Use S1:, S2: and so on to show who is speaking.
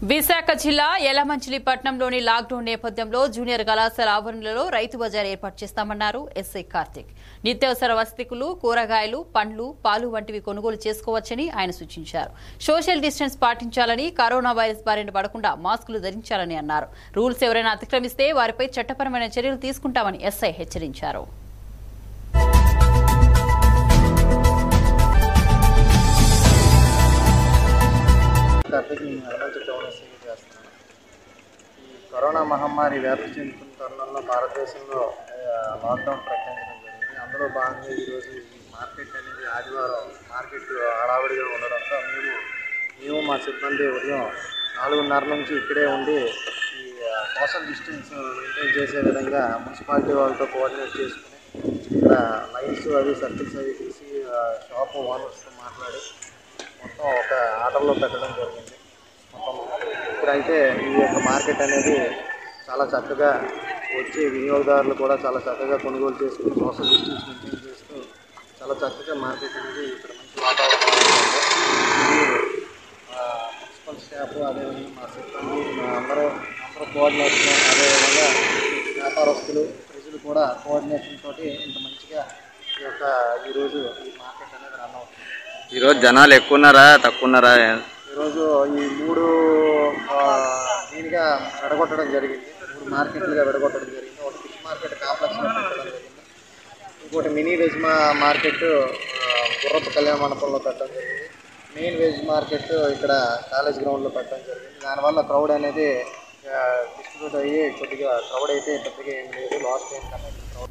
S1: విశాఖ జిల్లా యలమంచిలిపట్నంలోని లాక్డౌన్ నేపథ్యంలో జూనియర్ కళాశాల ఆవరణలో రైతు బజార్ ఏర్పాటు చేస్తామన్నారు ఎస్ఐ కార్తిక్ నిత్యావసర వసతికులు కూరగాయలు పండ్లు పాలు వంటివి కొనుగోలు చేసుకోవచ్చని ఆయన సూచించారు సోషల్ డిస్టెన్స్ పాటించాలని కరోనా వైరస్ బారిన పడకుండా మాస్కులు ధరించాలని అన్నారు రూల్స్ ఎవరైనా అతిక్రమిస్తే వారిపై చట్టపరమైన చర్యలు తీసుకుంటామని ఎస్ఐ హెచ్చరించారు
S2: కార్తీక్ నేను ఎలమంచి టౌన్ ఎస్ఐ చేస్తున్నాను ఈ కరోనా మహమ్మారి వ్యాప్తి చెందుతున్న తరుణంలో భారతదేశంలో ఆ, లాక్డౌన్ ప్రకటించడం జరిగింది అందులో భాగంగా ఈరోజు ఈ మార్కెట్ అనేది ఆదివారం మార్కెట్ హడావిడిగా ఉండడంతో మేము మేము మా సిబ్బంది ఉదయం నాలుగున్నర నుంచి ఇక్కడే ఉండి ఈ సోషల్ డిస్టెన్స్ మెయింటైన్ చేసే విధంగా మున్సిపాలిటీ వాళ్ళతో కోఆర్డినేట్ చేసుకుని ఇక్కడ లైన్స్ అవి సర్కిల్స్ అవి తీసి షాప్ ఓనర్స్తో మాట్లాడి మొత్తం ఒక ఆర్డర్లో పెట్టడం జరిగింది మొత్తం ఇప్పుడైతే ఈ యొక్క మార్కెట్ అనేది చాలా చక్కగా వచ్చే వినియోగదారులు కూడా చాలా చక్కగా కొనుగోలు చేసుకుని సోషల్ డిస్టెన్స్ మెయింటైన్ చేస్తూ చాలా చక్కగా మార్కెట్ అనేది ఇక్కడ మంచి వాతావరణం ఉంది. ఇది ఆ, మున్సిపల్ స్టాఫ్ అదేవిధంగా మా సిబ్బంది మా అందరూ అందరూ కోఆర్డినేషన్ అదేవిధంగా వ్యాపారస్తులు ప్రజలు కూడా కోఆర్డినేషన్ తోటి ఇంత మంచిగా ఈ యొక్క ఈరోజు ఈ మార్కెట్ అనేది రన్ అవుతుంది
S3: ఈరోజు జనాలు ఎక్కువ ఉన్నారా తక్కువ ఉన్నారా
S2: ఈరోజు ఈ మూడు ఆ, దీనిగా విడగొట్టడం జరిగింది మూడు మార్కెట్లుగా విడగొట్టడం జరిగింది ఒకటి ఫిష్ మార్కెట్ కాంప్లెక్స్ పెట్టడం జరిగింది ఇంకోటి మినీ వెజ్ మా మార్కెట్ ఆ, గుర్రపు కళ్యాణ మండపంలో పెట్టడం జరిగింది మెయిన్ వెజ్ మార్కెట్ ఇక్కడ కాలేజ్ గ్రౌండ్లో పెట్టడం జరిగింది దానివల్ల క్రౌడ్ అనేది డిస్ట్రిబ్యూట్ అయ్యి కొద్దిగా క్రౌడ్ అయితే పెద్దగా ఏం లేదు లాస్ట్ టైం కన్నా క్రౌడ్